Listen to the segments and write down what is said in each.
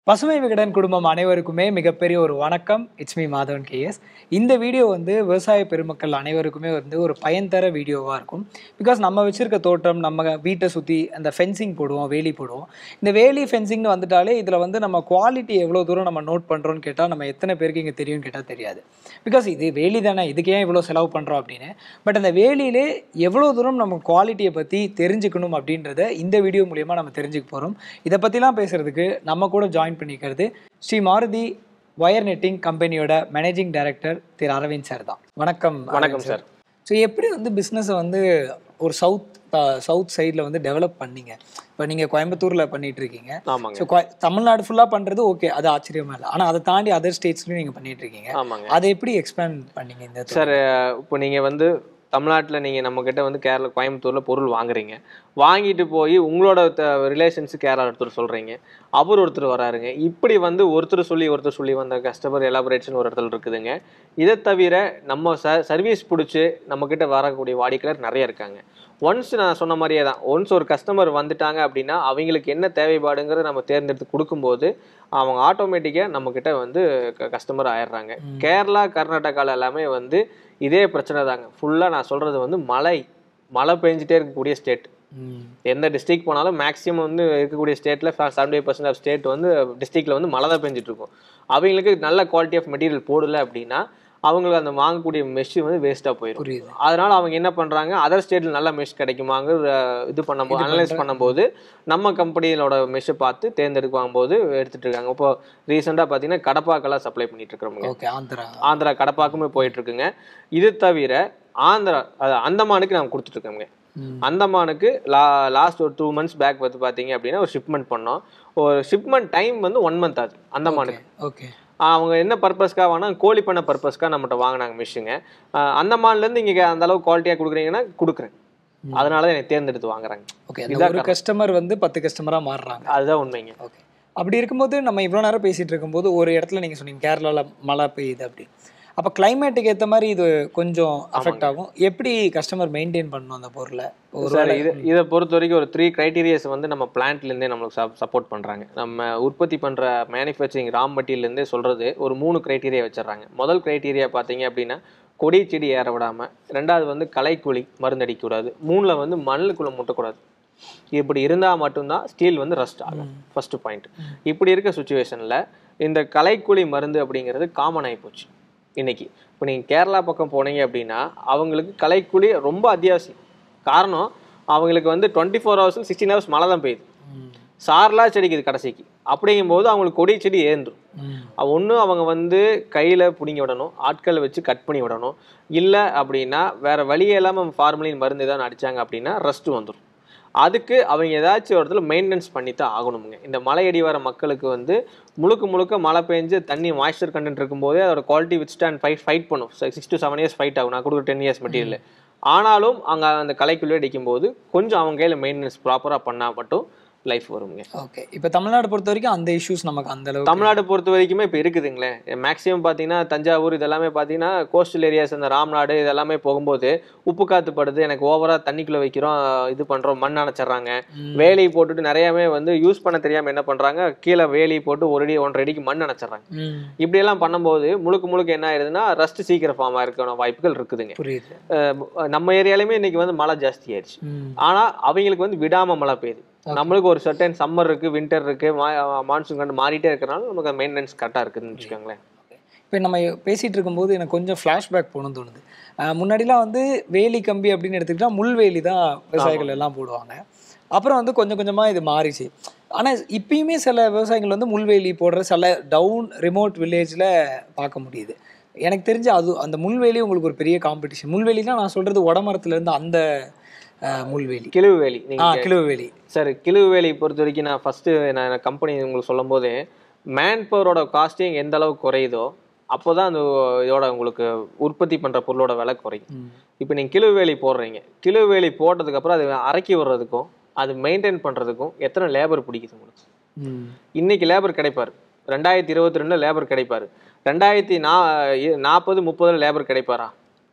பசுமை விகடன் குடும்பம் அனைவருக்குமே மிகப்பெரிய ஒரு வணக்கம் இட்ஸ் மீ மாதவன் கேஎஸ் இந்த வீடியோ வந்து விவசாய பெருமக்கள் அனைவருக்குமே வந்து ஒரு பயன் தர வீடியோவாக இருக்கும் பிகாஸ் நம்ம வச்சிருக்க தோட்டம் நம்ம வீட்டை சுற்றி அந்த ஃபென்சிங் போடுவோம் வேலி போடுவோம் இந்த வேலி ஃபென்சிங்னு வந்துட்டாலே இதில் வந்து நம்ம குவாலிட்டி எவ்வளோ தூரம் நம்ம நோட் பண்ணுறோன்னு கேட்டால் நம்ம எத்தனை பேருக்கு இங்கே தெரியும்னு கேட்டால் தெரியாது பிகாஸ் இது வேலி தானே இதுக்கு ஏன் இவ்வளோ செலவு பண்ணுறோம் அப்படின்னு பட் அந்த வேலியிலே எவ்வளோ தூரம் நம்ம குவாலிட்டியை பற்றி தெரிஞ்சுக்கணும் அப்படின்றத இந்த வீடியோ மூலியமாக நம்ம தெரிஞ்சுக்க போகிறோம் இதை பற்றிலாம் பேசுகிறதுக்கு நம்ம கூட ஜாயின் பண்ணிக்கிறது ஸ்ரீ மாருதி வயர் நெட்டிங் கம்பெனியோட மேனேஜிங் டைரக்டர் திரு அரவிந்த் சார் தான் வணக்கம் வணக்கம் சார் ஸோ எப்படி வந்து பிஸ்னஸை வந்து ஒரு சவுத் சவுத் சைடில் வந்து டெவலப் பண்ணீங்க இப்போ நீங்கள் கோயம்புத்தூரில் பண்ணிட்டு இருக்கீங்க ஆமாங்க ஸோ தமிழ்நாடு ஃபுல்லாக பண்ணுறது ஓகே அது ஆச்சரியமா இல்லை ஆனால் அதை தாண்டி அதர் ஸ்டேட்ஸ்லையும் நீங்கள் பண்ணிட்டு இருக்கீங்க ஆமாங்க அதை எப்படி எக்ஸ்பேண்ட் பண்ணீங்க இந்த தொழில்? சார் இப்போ நீங்க வந்து தமிழ்நாட்டில் நீங்கள் நம்மக்கிட்ட வந்து கேரளா கோயம்புத்தூரில் பொருள் வாங்குறீங்க வாங்கிட்டு போய் உங்களோட ரிலேஷன்ஸு கேரளா ஒருத்தர் சொல்கிறீங்க அவர் ஒருத்தர் வராருங்க இப்படி வந்து ஒருத்தர் சொல்லி ஒருத்தர் சொல்லி வந்த கஸ்டமர் எலாபரேஷன் ஒரு இடத்துல இருக்குதுங்க இதை தவிர நம்ம ச சர்வீஸ் பிடிச்சி நம்மக்கிட்ட வரக்கூடிய வாடிக்கையாளர் நிறைய இருக்காங்க ஒன்ஸ் நான் சொன்ன மாதிரியே தான் ஒன்ஸ் ஒரு கஸ்டமர் வந்துட்டாங்க அப்படின்னா அவங்களுக்கு என்ன தேவைப்பாடுங்கிறத நம்ம தேர்ந்தெடுத்து கொடுக்கும்போது அவங்க ஆட்டோமேட்டிக்காக நம்மக்கிட்ட வந்து கஸ்டமர் ஆயிடுறாங்க கேரளா கர்நாடகாவில் எல்லாமே வந்து இதே பிரச்சனை தாங்க ஃபுல்லாக நான் சொல்கிறது வந்து மழை மழை பெஞ்சிட்டே இருக்கக்கூடிய ஸ்டேட் ம் எந்த டிஸ்ட்ரிக்ட் போனாலும் மேக்ஸிமம் வந்து இருக்கக்கூடிய ஸ்டேட்டில் செவன்டி பர்சன்ட் ஆஃப் ஸ்டேட் வந்து டிஸ்ட்ரிக்டில் வந்து மழை தான் பெஞ்சிட்டு இருக்கும் அவங்களுக்கு நல்ல குவாலிட்டி ஆஃப் மெட்டீரியல் போடல அப்படின்னா அவங்களுக்கு அந்த வாங்கக்கூடிய மெஷ் வந்து வேஸ்ட்டாக போயிடும் புரியுது அதனால அவங்க என்ன பண்றாங்க அதர் ஸ்டேட்ல நல்ல மெஷ் கிடைக்குமாங்க அஹ் இது பண்ணும்போது அனலைஸ் பண்ணும்போது நம்ம கம்பெனியோட மெஷ்ஷை பார்த்து தேர்ந்தெடுக்கும் போது எடுத்துட்டு இருக்காங்க இப்போ ரீசெண்டாக பார்த்தீங்கன்னா கடப்பாக்கெல்லாம் சப்ளை பண்ணிட்டு இருக்கிறவங்க ஓகே ஆந்திரா ஆந்திரா கடப்பாக்குமே போயிட்டு இருக்குங்க இது தவிர ஆந்திரா அது அந்தமானுக்கு நாங்கள் கொடுத்துட்டு இருக்கோங்க ம் அந்தமானுக்கு லா லாஸ்ட் ஒரு டூ மந்த்ஸ் பேக் வந்து பார்த்தீங்க அப்படின்னா ஒரு ஷிப்மெண்ட் பண்ணோம் ஒரு ஷிப்மெண்ட் டைம் வந்து ஒன் மந்த் ஆகுது அந்தமானுக்கு ஓகே அவங்க என்ன பர்பஸ்க்காக வாங்கினா கோழி பண்ண பர்பஸ்க்காக நம்மகிட்ட வாங்கினாங்க மிஷிங்க அந்தமான்லேருந்து இங்கே அந்த அளவுக்கு குவாலிட்டியாக கொடுக்குறீங்கன்னா கொடுக்குறேன் அதனால தான் எனக்கு தேர்ந்தெடுத்து வாங்குறாங்க ஓகே அந்த ஒரு கஸ்டமர் வந்து பத்து கஸ்டமரா மாறுறாங்க அதுதான் உண்மைங்க ஓகே அப்படி இருக்கும்போது நம்ம இவ்வளோ நேரம் பேசிட்டு இருக்கும்போது ஒரு இடத்துல நீங்க சொன்னீங்க கேரளால மழை பெய்யுது அப்படி அப்போ கிளைமேட்டுக்கு ஏத்த மாதிரி இது கொஞ்சம் அஃபெக்ட் ஆகும் எப்படி கஸ்டமர் மெயின்டைன் பண்ணணும் அந்த பொருளை ஒரு சார் இது இதை பொறுத்த வரைக்கும் ஒரு த்ரீ க்ரைட்டீரியாஸ் வந்து நம்ம பிளான்ட்லேருந்தே நம்மளுக்கு சப்போர்ட் பண்ணுறாங்க நம்ம உற்பத்தி பண்ணுற மேனுஃபேக்சரிங் ரா மெட்டீரியல்லேருந்தே சொல்கிறது ஒரு மூணு க்ரைட்டீரியா வச்சிடுறாங்க முதல் க்ரைட்டீரியா பார்த்தீங்க அப்படின்னா கொடி செடி ஏற விடாமல் ரெண்டாவது வந்து களைக்குழி மருந்தடிக்கக்கூடாது மூணில் வந்து மண்ணுக்குள்ளே முட்டக்கூடாது இப்படி இருந்தால் மட்டும்தான் ஸ்டீல் வந்து ரஸ்ட் ஆகும் ஃபர்ஸ்ட் பாயிண்ட் இப்படி இருக்க சுச்சுவேஷனில் இந்த களைக்குழி மருந்து அப்படிங்கிறது காமன் ஆகி போச்சு இன்னைக்கு இப்போ நீங்கள் கேரளா பக்கம் போனீங்க அப்படின்னா அவங்களுக்கு களைக்குழி ரொம்ப அத்தியாவசியம் காரணம் அவங்களுக்கு வந்து twenty four hours sixteen hours மழை தான் பெய்யுது ம், சார்லாம் செடிக்குது கடைசிக்கு அப்படிங்கும்போது அவங்களுக்கு கொடி செடி ஏந்துரும் ம், ஒன்று அவங்க வந்து கையில் பிடுங்கி விடணும் ஆட்களை வச்சு கட் பண்ணி விடணும் இல்லை அப்படின்னா வேற வழியே இல்லாமல் ஃபார்மலின் மருந்து ஏதாவது அடிச்சாங்க அப்படின்னா ரஸ்ட் வந்துடும் அதுக்கு அவங்க ஏதாச்சும் ஒரு இடத்துல மெயின்டெனன்ஸ் பண்ணி தான் ஆகணுமுங்க இந்த மலையடி வர மக்களுக்கு வந்து முழுக்க முழுக்க மழை பெஞ்சு தண்ணி மாய்ஸ்சர் கண்டென்ட் இருக்கும்போதே அதோட quality withstand fight fight பண்ணும் six to seven years fight ஆகும் நான் கொடுக்குற டென் இயர்ஸ் மெட்டீரியல் ஆனாலும் அங்கே அந்த கலைக்குள்ளே அடிக்கும்போது கொஞ்சம் அவங்க கையில் மெயின்டெனன்ஸ் ப்ராப்பராக பண்ணால் மட்டும் லைஃப் வருங்க ஓகே இப்போ தமிழ்நாடு பொறுத்த வரைக்கும் அந்த இஷ்யூஸ் நமக்கு அந்த அளவுக்கு தமிழ்நாடு பொறுத்த வரைக்குமே இப்போ இருக்குதுங்களே மேக்ஸிமம் பார்த்தீங்கன்னா தஞ்சாவூர் இதெல்லாமே பார்த்தீங்கன்னா கோஸ்டல் ஏரியாஸ் இந்த ராம்நாடு இதெல்லாமே போகும்போது உப்பு காத்து படுது எனக்கு ஓவராக தண்ணிக்குள்ளே வைக்கிறோம் இது பண்ணுறோம் மண் அணைச்சிட்றாங்க ம், வேலி போட்டுட்டு நிறையாவே வந்து யூஸ் பண்ண தெரியாமல் என்ன பண்ணுறாங்க கீழே வேலி போட்டு ஒரு அடி ஒன்றரை அடிக்கு மண் அணைச்சிட்றாங்க ம், இப்படியெல்லாம் பண்ணும்போது முழுக்க முழுக்க என்ன ஆயிடுதுன்னா ரஸ்ட் சீக்கிரம் ஃபார்ம் ஆயிருக்கான வாய்ப்புகள் இருக்குதுங்க புரியுது அஹ் நம்ம ஏரியாலையுமே இன்னைக்கு வந்து மழை ஜாஸ்தி ஆயிடுச்சு ம், ஆனால் அவங்களுக்கு வந்து விடாம மழை பெய்யுது நம்மளுக்கு ஒரு சர்டன் சம்மர் இருக்கு வின்டர் இருக்கு மான்சூன் கண்டு மாறிட்டே இருக்கறனால நமக்கு மெயின்டெனன்ஸ் கரெக்டாக இருக்குதுன்னு வச்சுக்கோங்களேன் இப்போ நம்ம பேசிட்டு இருக்கும்போது எனக்கு கொஞ்சம் ஃப்ளாஷ்பேக் போகணும்னு தோணுது அஹ் முன்னாடிலாம் வந்து வேலி கம்பி அப்படின்னு எடுத்துக்கிட்டா முள்வேலி தான் விவசாயிகள் எல்லாம் போடுவாங்க அப்புறம் வந்து கொஞ்சம் கொஞ்சமாக இது மாறிச்சு ஆனால் இப்பயுமே சில விவசாயிகள் வந்து முள்வேலி போடுற சில டவுன் ரிமோட் வில்லேஜில் பார்க்க முடியுது எனக்கு தெரிஞ்சு அது அந்த முள்வேலி உங்களுக்கு ஒரு பெரிய காம்படிஷன் முள்வேலினா நான் சொல்கிறது உடமரத்துல இருந்து அந்த அஹ், முள்வேலி கிழுவு வேலி ஆ நீங்க கிழுவேலி சார் கிழுவு வேலி பொறுத்த வரைக்கும் நான் ஃபர்ஸ்ட் நான் கம்பெனி உங்களுக்கு சொல்லும் போது மேன் பவரோட காஸ்டிங் எந்த அளவுக்கு குறையுதோ அப்போதான் அந்த இதோட உங்களுக்கு உற்பத்தி பண்ற பொருளோட விலை குறையும் ம், இப்போ நீங்கள் கிழு வேலி போடுறீங்க கிழு வேலி போட்டதுக்கு அப்புறம் அது அரைக்கி விடுறதுக்கும் அது மெயின்டைன் பண்றதுக்கும் எத்தனை லேபர் பிடிக்குது உங்களுக்கு ம், இன்னைக்கு லேபர் கிடைப்பாரு ரெண்டாயிரத்தி இருபத்தி ரெண்டுல லேபர் கிடைப்பாரு ரெண்டாயிரத்தி நா நாற்பது முப்பதுல லேபர் கிடைப்பாரா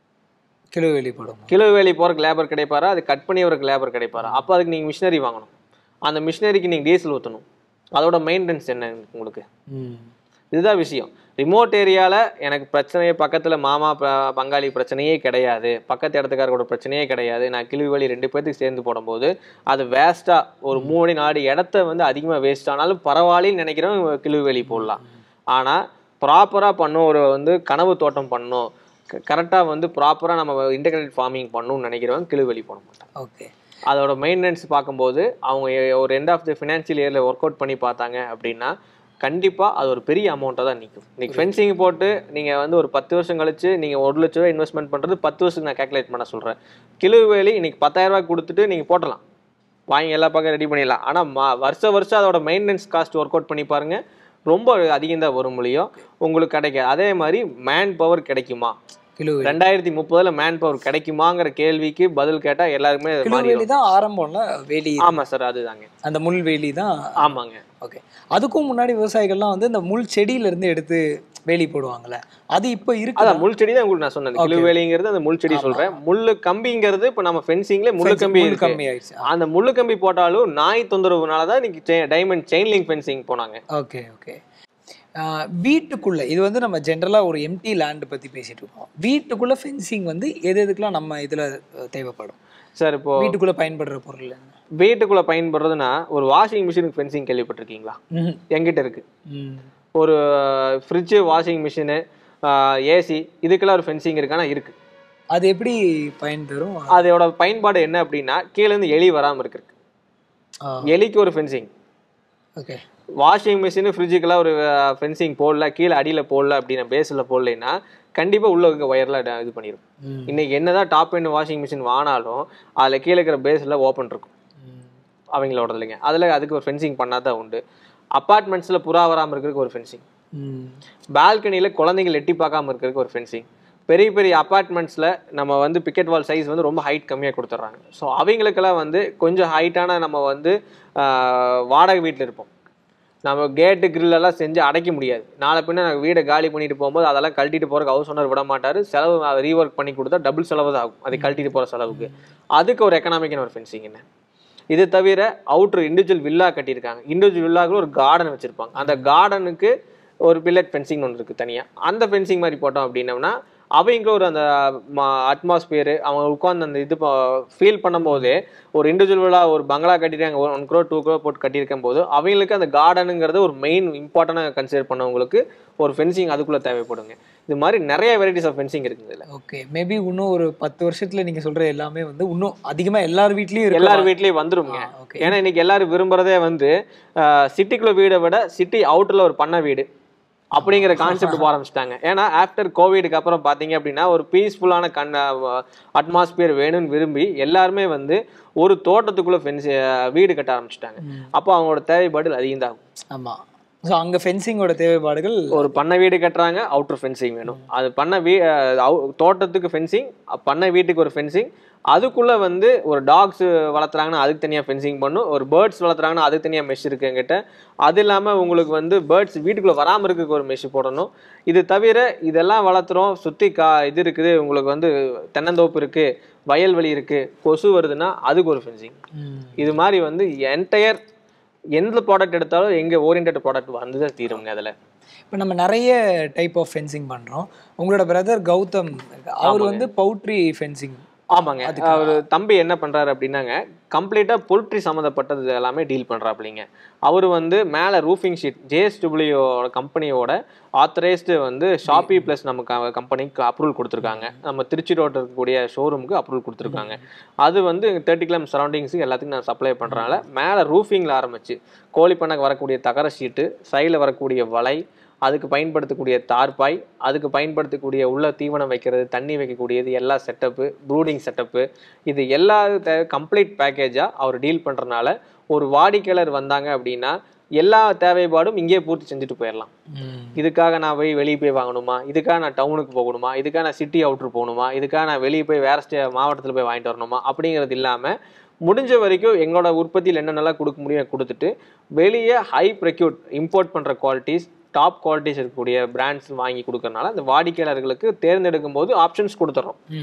கிழுவேலி போடுவோம் கிலோ வேலி போறதுக்கு லேபர் கிடைப்பாரா அது கட் பண்ணியவருக்கு லேபர் கிடைப்பாரா அப்போ அதுக்கு நீங்கள் மிஷினரி வாங்கணும் அந்த மிஷினரிக்கு நீங்கள் டீசல் ஊற்றணும் அதோட மெயின்டெனன்ஸ் என்ன உங்களுக்கு ம் இதுதான் விஷயம் ரிமோட் ஏரியாவில் எனக்கு பிரச்சனையே பக்கத்தில் மாமா ப- பங்காளி பிரச்சனையே கிடையாது பக்கத்து இடத்துக்காரோட பிரச்சனையே கிடையாது நான் கிழவி வழி ரெண்டு பேர்த்துக்கு சேர்ந்து போடும்போது அது வேஸ்ட்டாக ஒரு மூணு நாலு இடத்த வந்து அதிகமாக வேஸ்ட் ஆனாலும் பரவாயில்லன்னு நினைக்கிறவங்க கிழவி வெளி போடலாம் ஆனால் ப்ராப்பராக பண்ணும் ஒரு வந்து கனவு தோட்டம் பண்ணும் கரெக்டாக வந்து ப்ராப்பராக நம்ம இன்டெகிரேட் ஃபார்மிங் பண்ணணும்னு நினைக்கிறவங்க கிழவி வெளி போட மாட்டாங்க ஓகே அதோட மெயின்டெனன்ஸ் பார்க்கும்போது அவங்க எ- ஒரு எண்ட் ஆஃப் த ஃபினான்ஷியல் இயரில் ஒர்க் அவுட் பண்ணி பார்த்தாங்க அப்படின்னா கண்டிப்பாக அது ஒரு பெரிய அமௌண்ட்டாக தான் நிற்கும் இன்னைக்கு ஃபென்சிங் போட்டு நீங்கள் வந்து ஒரு பத்து வருஷம் கழிச்சு நீங்கள் ஒரு லட்ச ரூபா இன்வெஸ்ட்மெண்ட் பண்ணுறது பத்து வருஷத்துக்கு நான் கேல்குலேட் பண்ண சொல்கிறேன் கிழவு வேலி இன்னைக்கு பத்தாயிரம் ரூபாய் கொடுத்துட்டு நீங்கள் போட்டலாம் வாங்கி எல்லா பக்கம் ரெடி பண்ணிடலாம் ஆனால் மா வருஷம் வருஷம் அதோட மெயின்டெனன்ஸ் காஸ்ட் ஒர்க் அவுட் பண்ணி பாருங்க ரொம்ப அதிகம் தான் வரும் முடியும் உங்களுக்கு கிடைக்காது அதே மாதிரி மேன் பவர் கிடைக்குமா கிலோ ரெண்டாயிரத்தி முப்பதுல மேன் பவர் கிடைக்குமாங்கிற கேள்விக்கு பதில் கேட்டா எல்லாருக்குமே அது கிலோ மாறிடும் வேலி தான் ஆரம்பம்ல வேலி ஆமா சார் அதுதாங்க அந்த முள் வேலி தான் ஆமாங்க ஓகே அதுக்கும் முன்னாடி விவசாயிகள்லாம் வந்து இந்த முள் செடியில இருந்து எடுத்து வேலி போடுவாங்கல்ல அது இப்போ இருக்கு அதான் முள் செடி தான் உங்களுக்கு நான் சொன்னேன் கிளுவேலிங்கிறது அந்த முள் செடி சொல்றேன் முள்ளு கம்பிங்கிறது இப்ப நம்ம ஃபென்சிங்ல முள்ளு கம்பி இருக்கு கம்மி ஆயிடுச்சு அந்த முள்ளு கம்பி போட்டாலும் நாய் தொந்தரவுனால தான் இன்னைக்கு டைமண்ட் செயின் லிங்க் ஃபென்சிங் போனாங்க ஓகே ஓகே வீட்டுக்குள்ள இது வந்து நம்ம ஜென்ரலா ஒரு எம்டி லேண்ட் பத்தி பேசிட்டு இருக்கோம் வீட்டுக்குள்ள ஃபென்சிங் வந்து எது எதுக்கெல்லாம் நம்ம இதுல அஹ், தேவைப்படும் சார் இப்போ வீட்டுக்குள்ள பயன்படுற பொருள் என்ன வீட்டுக்குள்ள பயன்படுறதுன்னா ஒரு வாஷிங் மிஷினுக்கு ஃபென்சிங் கேள்விப்பட்டிருக்கீங்களா ம்ஹும். என்கிட்ட இருக்கு ம் ஒரு ஃப்ரிட்ஜு வாஷிங் மிஷினு ஏசி இதுக்கெல்லாம் ஒரு ஃபென்சிங் இருக்கானா இருக்கு அது எப்படி பயன் தரும் அதோட பயன்பாடு என்ன அப்படின்னா கீழே இருந்து எலி வராம இருக்கு எலிக்கு ஒரு ஃபென்சிங் ஓகே வாஷிங் மிஷின் ஃப்ரிட்ஜுக்கெல்லாம் ஒரு ஃபென்சிங் போடல கீழே அடியில் போடல அப்படின்னு பேஸில் போடலைன்னா கண்டிப்பாக உள்ள இருக்க ஒயரில் இது பண்ணிடும் ம் இன்னைக்கு என்னதான் டாப் எண்ட் வாஷிங் மிஷின் வாங்கினாலும் அதில் கீழே இருக்கிற பேஸில் ஓப்பன் இருக்கும் ம். அவங்களோட இல்லைங்க அதில் அதுக்கு ஒரு ஃபென்சிங் பண்ணால் தான் உண்டு அப்பார்ட்மெண்ட்ஸில் புறா வராமல் இருக்கிறதுக்கு ஒரு ஃபென்சிங் ம் பால்கனியில் குழந்தைங்க எட்டி பார்க்காம இருக்கிறதுக்கு ஒரு ஃபென்சிங் பெரிய பெரிய அப்பார்ட்மெண்ட்ஸில் நம்ம வந்து பிக்கெட் வால் சைஸ் வந்து ரொம்ப ஹைட் கம்மியாக கொடுத்துட்றாங்க ஸோ அவங்களுக்கெல்லாம் வந்து கொஞ்சம் ஹைட்டான நம்ம வந்து ஆஹ், வாடகை வீட்டில் இருப்போம் நம்ம கேட்டு கிரில்லெல்லாம் செஞ்சு அடைக்க முடியாது நாளை பின்ன நாங்கள் வீடை காலி பண்ணிட்டு போகும்போது அதெல்லாம் கழட்டிட்டு போகிறக்கு ஹவுஸ் ஓனர் விட மாட்டார் செலவு ரீஒர்க் பண்ணி கொடுத்தா டபுள் செலவு தான் ஆகும் அதை கழட்டிட்டு போகிற செலவுக்கு அதுக்கு ஒரு எக்கனாமிக்கான ஒரு ஃபென்சிங் என்ன இது தவிர அவுட்ரு இண்டிவிஜுவல் வில்லா கட்டியிருக்காங்க இண்டிவிஜுவல் வில்லாக்குள்ள ஒரு கார்டன் வச்சுருப்பாங்க அந்த கார்டனுக்கு ஒரு பில்லட் ஃபென்சிங் ஒன்று இருக்குது தனியாக அந்த ஃபென்சிங் மாதிரி போட்டோம் அப்படின்னம்னா அவங்க ஒரு அந்த அட்மாஸ்பியர் அவங்க உட்காந்து அந்த இது ஃபீல் பண்ணும்போது ஒரு இண்டிவிஜுவலாக ஒரு பங்களா கட்டிட்டாங்க ஒன் க்ரோ டூ க்ரோ போட்டு கட்டியிருக்கும் போது அவங்களுக்கு அந்த கார்டனுங்கிறது ஒரு மெயின் இம்பார்ட்டண்டாக கன்சிடர் பண்ணவங்களுக்கு ஒரு ஃபென்சிங் அதுக்குள்ளே தேவைப்படுங்க இது மாதிரி நிறைய வெரைட்டிஸ் ஆஃப் ஃபென்சிங் இருக்குங்க இதில் ஓகே மேபி இன்னும் ஒரு பத்து வருஷத்துல நீங்க சொல்ற எல்லாமே வந்து இன்னும் அதிகமா எல்லார் வீட்லயும் இருக்கு எல்லார் வீட்லேயும் வந்துருங்க ஓகே ஏன்னா இன்னைக்கு எல்லாரும் விரும்புறதே வந்து சிட்டிக்குள்ள வீடை விட சிட்டி அவுட்டர்ல ஒரு பண்ண வீடு அப்படிங்கிற கான்செப்ட் போக ஆரம்பிச்சிட்டாங்க ஏன்னா ஆஃப்டர் கோவிடுக்கு அப்புறம் பார்த்தீங்க அப்படின்னா ஒரு பீஸ்ஃபுல்லான கண் அட்மாஸ்பியர் வேணும்னு விரும்பி எல்லாருமே வந்து ஒரு தோட்டத்துக்குள்ள ஃபென்ஸ் வீடு கட்ட ஆரம்பிச்சிட்டாங்க அப்போ அவங்களோட தேவைப்பாடு அதிகம் தான் ஆமா ஸோ அங்க ஃபென்சிங்கோட தேவைப்பாடுகள் ஒரு பண்ணை வீடு கட்டுறாங்க அவுட்டர் ஃபென்சிங் வேணும் அது பண்ண வீ அஹ் அவு- தோட்டத்துக்கு ஃபென்சிங் பண்ணை வீட்டுக்கு ஒரு ஃபென்சிங் அதுக்குள்ள வந்து ஒரு டாக்ஸ் வளர்த்துறாங்கன்னா அதுக்கு தனியாக ஃபென்சிங் பண்ணும் ஒரு பேர்ட்ஸ் வளர்த்துறாங்கன்னா அதுக்கு தனியாக மெஷ் இருக்கு என்கிட்ட அது இல்லாமல் உங்களுக்கு வந்து பேர்ட்ஸ் வீட்டுக்குள்ளே வராமல் இருக்க ஒரு மெஷ் போடணும் இது தவிர இதெல்லாம் வளர்த்துறோம் சுற்றி கா இது இருக்குது உங்களுக்கு வந்து தென்னந்தோப்பு இருக்கு வயல்வெளி இருக்கு கொசு வருதுன்னா அதுக்கு ஒரு ஃபென்சிங் ம். இது மாதிரி வந்து என்டையர் எந்த ப்ராடக்ட் எடுத்தாலும் எங்க ஓரியன்ட் ப்ராடக்ட் வந்து தான் தீருங்க அதில் இப்போ நம்ம நிறைய டைப் ஆஃப் ஃபென்சிங் பண்றோம் உங்களோட பிரதர் கௌதம் இருக்கு. அவர் வந்து பவுட்ரி ஃபென்சிங் ஆமாங்க அவர் தம்பி என்ன பண்றாரு அப்படின்னாங்க கம்ப்ளீட்டா பொல்ட்ரி சம்மந்தப்பட்டது எல்லாமே டீல் பண்றாப்லிங்க அவர் வந்து மேல ரூஃபிங் ஷீட் ஜேஎஸ்டபிள்யூ கம்பெனியோட ஆத்தரைஸ்டு வந்து ஷாப்பி பிளஸ் நம்ம கம்பெனிக்கு அப்ரூவல் கொடுத்துருக்காங்க நம்ம திருச்சி ரோட்டில் இருக்கக்கூடிய ஷோரூமுக்கு அப்ரூவல் கொடுத்துருக்காங்க அது வந்து தேர்ட்டி கிலோ சரௌண்டிங்ஸுக்கு எல்லாத்துக்கும் நான் சப்ளை பண்றதுனால மேலே ரூஃபிங்கில் ஆரம்பிச்சு கோழி பண்ணைக்கு வரக்கூடிய தகர ஷீட்டு சைடில் வரக்கூடிய வலை அதுக்கு பயன்படுத்தக்கூடிய தார்பாய் அதுக்கு பயன்படுத்தக்கூடிய உள்ள தீவனம் வைக்கிறது தண்ணி வைக்கக்கூடியது எல்லா செட்டப்பு ப்ரூடிங் செட்டப்பு இது எல்லா கம்ப்ளீட் பேக்கேஜாக அவர் டீல் பண்ணுறனால ஒரு வாடிக்கையாளர் வந்தாங்க அப்படின்னா எல்லா தேவைப்பாடும் இங்கேயே பூர்த்தி செஞ்சுட்டு போயிடலாம் இதுக்காக நான் போய் வெளியே போய் வாங்கணுமா இதுக்காக நான் டவுனுக்கு போகணுமா இதுக்காக நான் சிட்டி அவுட்ரு போகணுமா இதுக்காக நான் வெளியே போய் வேற ஸ்டே மாவட்டத்தில் போய் வாங்கிட்டு வரணுமா அப்படிங்கிறது இல்லாமல் முடிஞ்ச வரைக்கும் எங்களோட உற்பத்தியில் என்னென்னலாம் கொடுக்க முடியும் கொடுத்துட்டு வெளியே ஹை ப்ரெக்யூட் இம்போர்ட் பண்ணுற குவாலிட்டிஸ் டாப் குவாலிட்டிஸ் இருக்கக்கூடிய பிராண்ட்ஸ் வாங்கி கொடுக்கறனால அந்த வாடிக்கையாளர்களுக்கு தேர்ந்தெடுக்கும் போது ஆப்ஷன்ஸ் கொடுத்துட்றோம்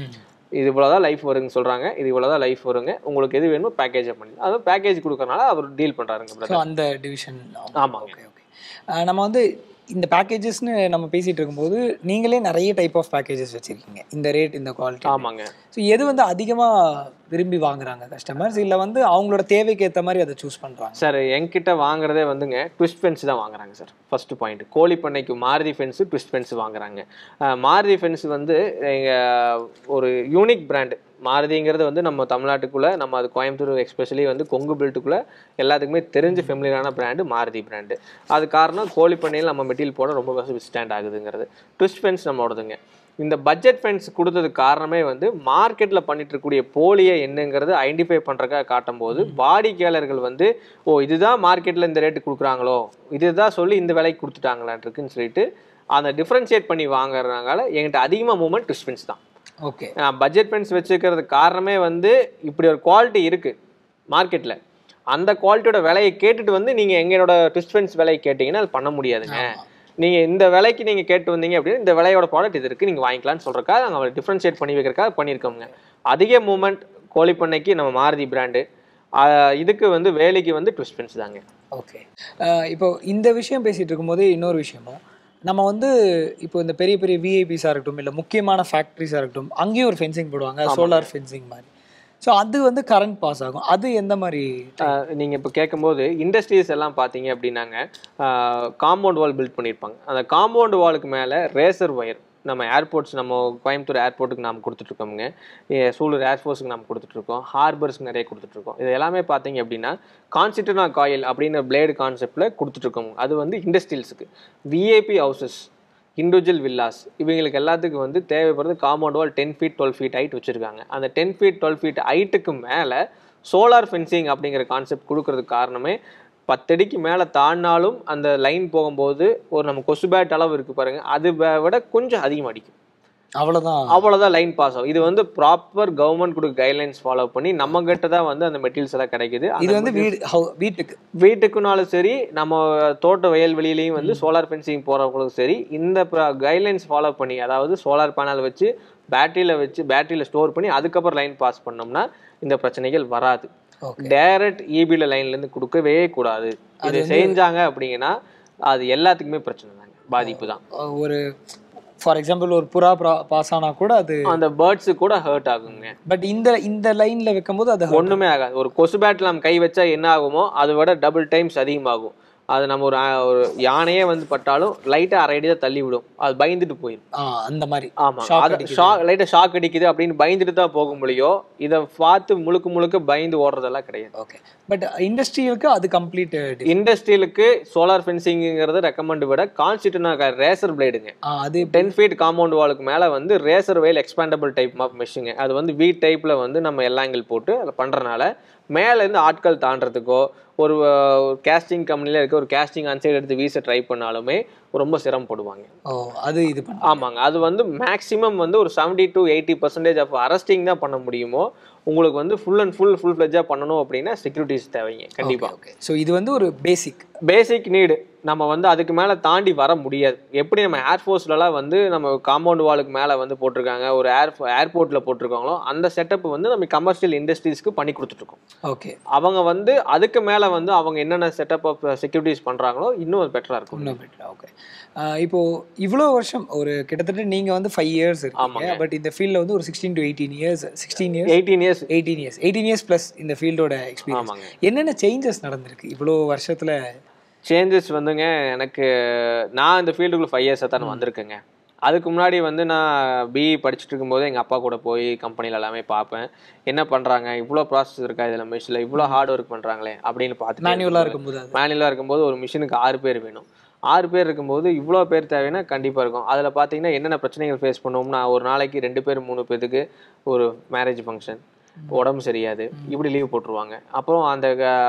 இது இவ்வளோதான் லைஃப் வருங்க சொல்கிறாங்க இது இவ்வளோதான் லைஃப் வருங்க உங்களுக்கு எது வேணுமோ பேக்கேஜை பண்ணி அதாவது பேக்கேஜ் கொடுக்கறனால அவர் டீல் பண்ணுறாருங்க ஸோ பிரதர் அந்த டிவிஷன் ஆமாங்க. ஓகே ஓகே நம்ம வந்து இந்த பேக்கேஜஸ்னு நம்ம பேசிட்டு இருக்கும்போது நீங்களே நிறைய டைப் ஆஃப் பேக்கேஜஸ் வச்சிருக்கீங்க இந்த ரேட் இந்த குவாலிட்டி ஆமாங்க ஸோ எது வந்து அதிகமாக விரும்பி வாங்குறாங்க கஸ்டமர்ஸ் இல்லை வந்து அவங்களோட தேவைக்கு ஏற்ற மாதிரி அதை சூஸ் பண்ணுறாங்க சார் என்கிட்ட வாங்குறதே வந்துங்க ட்விஸ்ட் ஃபென்ஸ் தான் வாங்குறாங்க சார் ஃபர்ஸ்ட் பாயிண்ட் கோழி பண்ணைக்கு மாருதி ஃபென்ஸு ட்விஸ்ட் ஃபென்ஸ் வாங்குறாங்க அஹ் மாருதி ஃபென்ஸ் வந்து எங்கள் ஒரு யூனிக் பிராண்டு மாருதிங்கிறது வந்து நம்ம தமிழ்நாட்டுக்குள்ளே நம்ம அது கோயம்புத்தூர் எஸ்பெஷலி வந்து கொங்கு பெல்ட்டுக்குள்ளே எல்லாத்துக்குமே தெரிஞ்ச ஃபெமிலியரான பிராண்டு மாருதி பிராண்டு அது காரணம் கோழி பண்ணையில் நம்ம மெட்டீரியல் போட ரொம்ப ஸ்டாண்ட் ஆகுதுங்கிறது ட்விஸ்ட் ஃபென்ஸ் நம்மளோடதுங்க இந்த பட்ஜெட் ஃபென்ஸ் கொடுத்ததுக்கு காரணமே வந்து மார்க்கெட்டில் பண்ணிட்டு இருக்கக்கூடிய போலியை என்னங்கிறது ஐடென்டிஃபை பண்ணுறக்காக காட்டும்போது வாடிக்கையாளர்கள் வந்து ஓ இதுதான் மார்க்கெட்டில் இந்த ரேட்டு கொடுக்குறாங்களோ இதுதான் சொல்லி இந்த விலைக்கு கொடுத்துட்டாங்களான்ட்டுருக்குன்னு சொல்லிட்டு அந்த டிஃப்ரென்ஷியேட் பண்ணி வாங்குறதுனால என்கிட்ட அதிகமாக மூமெண்ட் ட்விஸ்ட் ஃபென்ஸ் தான் ஓகே நான் பட்ஜெட் பென்ஸ் வச்சுக்கிறதுக்கு காரணமே வந்து இப்படி ஒரு குவாலிட்டி இருக்குது மார்க்கெட்டில் அந்த குவாலிட்டியோட விலையை கேட்டுட்டு வந்து நீங்கள் எங்களோட ட்விஸ்ட் பென்ஸ் விலையை கேட்டிங்கன்னா அது பண்ண முடியாதுங்க நீங்கள் இந்த விலைக்கு நீங்கள் கேட்டு வந்தீங்க அப்படின்னா இந்த விலையோட ப்ராடக்ட் இது இருக்குது நீங்கள் வாங்கிக்கலாம்னு சொல்கிறக்காக நாங்கள் அவரை டிஃப்ரென்ஷியேட் பண்ணி வைக்கிறக்காக பண்ணியிருக்கோங்க அதிக மூமெண்ட் கோழி பண்ணைக்கு நம்ம மாருதி பிராண்டு இதுக்கு வந்து வேலைக்கு வந்து ட்விஸ்ட் பென்ஸ் தாங்க ஓகே இப்போ இந்த விஷயம் பேசிட்டு இருக்கும்போது இன்னொரு விஷயமும் நம்ம வந்து இப்போ இந்த பெரிய பெரிய விஐபிஸாக இருக்கட்டும் இல்லை முக்கியமான ஃபேக்ட்ரிஸாக இருக்கட்டும் அங்கேயும் ஒரு ஃபென்சிங் போடுவாங்க சோலார் ஃபென்சிங் மாதிரி ஸோ அது வந்து கரண்ட் பாஸ் ஆகும் அது எந்த மாதிரி நீங்கள் இப்போ கேட்கும்போது இண்டஸ்ட்ரீஸ் எல்லாம் பார்த்தீங்க அப்படின்னாங்க காம்பவுண்ட் வால் பில்ட் பண்ணியிருப்பாங்க அந்த காம்பவுண்ட் வாலுக்கு மேலே ரேசர் ஒயர் நம்ம ஏர்போர்ட்ஸ் நம்ம கோயம்புத்தூர் ஏர்போர்ட்டுக்கு நாம் கொடுத்துட்ருக்கோமுங்க சூலூர் ஏர்ஃபோர்ஸுக்கு நம்ம கொடுத்துட்ருக்கோம் ஹார்பர்ஸ்க்கு நிறைய கொடுத்துட்ருக்கோம் இது எல்லாமே பார்த்தீங்க அப்படின்னா கான்சிட்டனா காயில் அப்படின்ற பிளேடு கான்செப்டில் கொடுத்துட்ருக்கோம் அது வந்து இண்டஸ்ட்ரியல்ஸுக்கு விஐபி ஹவுசஸ் இண்டிவிஜுவல் வில்லாஸ் இவங்களுக்கு எல்லாத்துக்கும் வந்து தேவைப்படுறது compound wall ten feet twelve feet height வச்சுருக்காங்க அந்த டென் ஃபீட் டுவெல் ஃபீட் ஹைட்டுக்கு மேலே சோலார் ஃபென்சிங் அப்படிங்கிற கான்செப்ட் கொடுக்கறதுக்கு காரணமே பத்தடிக்கு மேலே தாண்டினாலும் அந்த லைன் போகும்போது ஒரு நம்ம கொசு பேட் அளவு இருக்குது பாருங்கள் அது வே- விட கொஞ்சம் அதிகமாக அடிக்கும் அவ்வளோதான் அவ்வளோதான் லைன் பாஸ் ஆகும் இது வந்து ப்ராப்பர் கவர்மெண்ட் கொடுக்க கைட்லைன்ஸ் ஃபாலோ பண்ணி நம்ம கிட்ட தான் வந்து அந்த மெட்டீரியல்ஸ் எல்லாம் கிடைக்குது இது அந்த வந்து வீடு ஹவு- வீட்டுக்கு வீட்டுக்குனாலும் சரி நம்ம தோட்ட வயல்வெளியிலையும் வந்து சோலார் ஃபென்சிங் போகிறவங்களுக்கும் சரி இந்த கைட்லைன்ஸ் ஃபாலோ பண்ணி அதாவது சோலார் பேனல் வச்சு பேட்டரியில் வச்சு பேட்டரியில் ஸ்டோர் பண்ணி அதுக்கப்புறம் லைன் பாஸ் பண்ணோம்னா இந்த பிரச்சனைகள் வராது ஓகே டைரக்ட் இபில லைன்லேருந்து கொடுக்கவே கூடாது இது செஞ்சாங்க அப்படிங்கன்னா அது எல்லாத்துக்குமே பிரச்சனை தாங்க பாதிப்பு தான் ஒரு ஃபார் எக்ஸாம்பிள் ஒரு புறா பாஸ் ஆனா கூட அது அந்த பேர்ட்ஸு கூட ஹர்ட் ஆகுங்க பட் இந்த இந்த லைன்ல வைக்கும்போது அது ஒண்ணுமே ஆகாது ஒரு கொசு பேட்டில் நம்ம கை வச்சா என்ன ஆகுமோ அதை விட டபுள் டைம்ஸ் அதிகமாகும் அது நம்ம ஒரு ஆ- ஒரு யானையே வந்து பட்டாலும் லைட்டா அரை அடி தான் தள்ளி விடும் அது பயந்துட்டு போயிடும் ஆ, அந்த மாதிரி ஆமா Shock அது அடிக்குது. ஷாக் லைட்டா ஷாக் அடிக்குது அப்படின்னு பயந்துட்டு தான் போக முடியும் இதை பார்த்து முழுக்க முழுக்க பயந்து ஓடுறதெல்லாம் கிடையாது ஓகே பட் இண்டஸ்ட்ரியலுக்கு அது கம்ப்ளீட் இண்டஸ்ட்ரியலுக்கு சோலார் ஃபென்சிங்கிறது ரெக்கமெண்ட் விட கான்ஸ்டியூட்டனா ரேசர் பிளேடுங்க அது டென் ஃபீட் காம்பவுண்ட் வாலுக்கு மேலே வந்து ரேசர் வெயில் எக்ஸ்பேண்டபிள் டைப் ஆஃப் மெஷிங்க அது வந்து வி டைப்பில் வந்து நம்ம எல்லா ஆங்கிள் போட்டு அதை பண்ணுறனால மேலேருந்து ஆட்கள் தாண்டறதுக்கோ ஒரு கேஸ்டிங் கம்பெனியில் இருக்க ஒரு கேஸ்டிங் அன்சைடு எடுத்து வீச ட்ரை பண்ணாலுமே ரொம்ப சிரமப்படுவாங்க ஓ அது இது பண்ண ஆமாங்க அது வந்து மேக்ஸிமம் வந்து ஒரு 70 to eighty percentage of arresting தான் பண்ண முடியுமோ உங்களுக்கு வந்து ஃபுல் அண்ட் ஃபுல் ஃபுல் ஃப்ளெஜ்ஜாக பண்ணணும் அப்படின்னா செக்யூரிட்டிஸ் தேவைங்க கண்டிப்பாக ஓகே ஸோ இது வந்து ஒரு பேசிக் பேசிக் நீடு நம்ம வந்து அதுக்கு மேலே தாண்டி வர முடியாது எப்படி நம்ம ஏர்ஃபோர்ஸ்லலாம் வந்து நம்ம காம்பவுண்ட் வாலுக்கு மேலே வந்து போட்டிருக்காங்க ஒரு ஏர் ஏர்போர்ட்டில் போட்டிருக்காங்களோ அந்த செட்டப் வந்து நம்ம கமர்ஷியல் இண்டஸ்ட்ரீஸ்க்கு பண்ணி கொடுத்துட்ருக்கோம் ஓகே அவங்க வந்து அதுக்கு மேலே வந்து அவங்க என்னென்ன செட்டப் ஆஃப் செக்யூரிட்டிஸ் பண்ணுறாங்களோ இன்னும் பெட்டராக இருக்கும் இன்னும் பெட்டர் ஓகே இப்போ இவ்வளோ வருஷம் ஒரு கிட்டத்தட்ட நீங்க வந்து ஃபைவ் இயர்ஸ் இருக்கீங்க ஆமாங்க. பட் இந்த ஃபீல்டில் வந்து ஒரு sixteen to eighteen years sixteen years eighteen years eighteen years eighteen years plus இந்த ஃபீல்டோட எக்ஸ்பீரியன்ஸ் ஆமாங்க என்னென்ன சேஞ்சஸ் நடந்திருக்கு இவ்வளோ வருஷத்துல சேஞ்சஸ் வந்துங்க எனக்கு நான் இந்த ஃபீல்டுக்குள்ள ஃபைவ் இயர்ஸாக தான் வந்திருக்கேங்க அதுக்கு முன்னாடி வந்து நான் பிஇ படிச்சுட்டு இருக்கும்போது எங்கள் அப்பா கூட போய் கம்பெனியில் எல்லாமே பார்ப்பேன் என்ன பண்ணுறாங்க இவ்வளோ ப்ராசஸ் இருக்கா இதில் மிஷினில் இவ்வளோ ஹார்ட் ஒர்க் பண்ணுறாங்களே அப்படின்னு பார்த்து மேனுவலாக இருக்கும்போது அது மேனுவலாக இருக்கும்போது ஒரு மிஷினுக்கு ஆறு பேர் வேணும் ஆறு பேர் இருக்கும்போது இவ்வளோ பேர் தேவைன்னா கண்டிப்பாக இருக்கும் அதில் பார்த்தீங்கன்னா என்னென்ன பிரச்சனைகள் ஃபேஸ் பண்ணுவோம்னா ஒரு நாளைக்கு ரெண்டு பேர் மூணு பேருக்கு ஒரு மேரேஜ் ஃபங்க்ஷன் உடம்பு சரியாது இப்படி லீவ் போட்டுருவாங்க அப்புறம் அந்த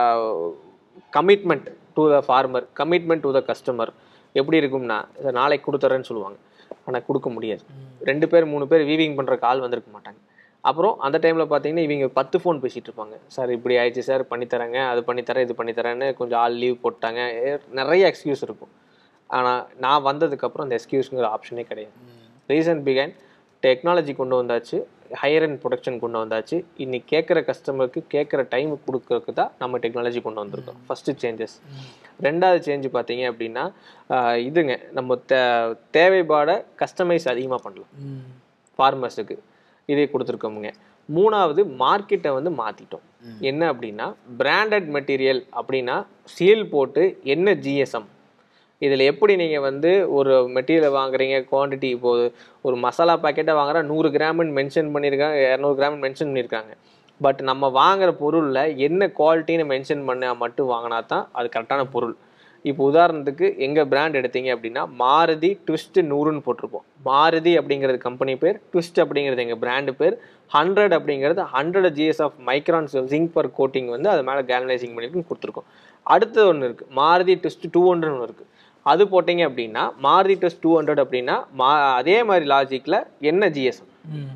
commitment to the farmer commitment to the customer எப்படி இருக்கும்னா இதை நாளைக்கு கொடுத்துறேன்னு சொல்லுவாங்க ஆனால் கொடுக்க முடியாது ரெண்டு பேர் மூணு பேர் வீவிங் பண்ணுற கால் வந்திருக்க மாட்டாங்க அப்புறம் அந்த டைமில் பார்த்தீங்கன்னா இவங்க பத்து ஃபோன் பேசிகிட்டு இருப்பாங்க சார் இப்படி ஆயிடுச்சு சார் பண்ணித்தரேங்க அது பண்ணித்தரேன் இது பண்ணித்தரேன்னு கொஞ்சம் ஆள் லீவ் போட்டாங்க ஏ- நிறைய எக்ஸ்கியூஸ் இருக்கும் ஆனால் நான் வந்ததுக்கப்புறம் அந்த எக்ஸ்கியூஸ்ங்கிற ஆப்ஷனே கிடையாது ரீசன் பிகைன் டெக்னாலஜி கொண்டு வந்தாச்சு ஹையர் அண்ட் ப்ரொடக்ஷன் கொண்டு வந்தாச்சு இன்னைக்கு கேட்குற கஸ்டமருக்கு கேட்குற டைம் கொடுக்கறதுக்கு தான் நம்ம டெக்னாலஜி கொண்டு வந்திருக்கோம் ஃபஸ்ட்டு சேஞ்சஸ் ரெண்டாவது சேஞ்ச் பார்த்தீங்க அப்படின்னா ஆஹ் இதுங்க நம்ம தே தேவைப்பாட கஸ்டமைஸ் அதிகமாக பண்ணலாம் ம். ஃபார்மர்ஸுக்கு இதே கொடுத்துருக்கோமுங்க மூணாவது மார்க்கெட்டை வந்து மாற்றிட்டோம் என்ன அப்படின்னா பிராண்டட் மெட்டீரியல் அப்படின்னா சீல் போட்டு என்ன ஜிஎஸ்எம் இதில் எப்படி நீங்கள் வந்து ஒரு மெட்டீரியல் வாங்குறீங்க குவாண்டிட்டி இப்போது ஒரு மசாலா பாக்கெட்டை வாங்குறா நூறு கிராம்னு மென்ஷன் பண்ணியிருக்காங்க இரநூறு கிராம் மென்ஷன் பண்ணியிருக்காங்க பட் நம்ம வாங்குற பொருளில் என்ன குவாலிட்டின்னு மென்ஷன் பண்ணால் மட்டும் வாங்கினா தான் அது கரெக்டான பொருள் இப்போ உதாரணத்துக்கு எங்கள் பிராண்ட் எடுத்தீங்க அப்படின்னா மாருதி ட்விஸ்ட் நூறுன்னு போட்டிருப்போம் மாருதி அப்படிங்கிறது கம்பெனி பேர் ட்விஸ்ட் அப்படிங்கிறது எங்கள் பிராண்டு பேர் ஹண்ட்ரட் அப்படிங்கிறது hundred GS of microns zinc per coating வந்து அது மேலே கேனலைசிங் பண்ணிட்டு கொடுத்துருக்கோம் அடுத்தது ஒன்று இருக்குது மாருதி ட்விஸ்ட் டூ ஹண்ட்ரட் ஒன்று இருக்குது அது போட்டிங்க அப்படின்னா மாருதி ட்விஸ்ட் டூ ஹண்ட்ரட் அப்படின்னா மா அதே மாதிரி லாஜிக்கில் என்ன ஜிஎஸ்எம் ம்.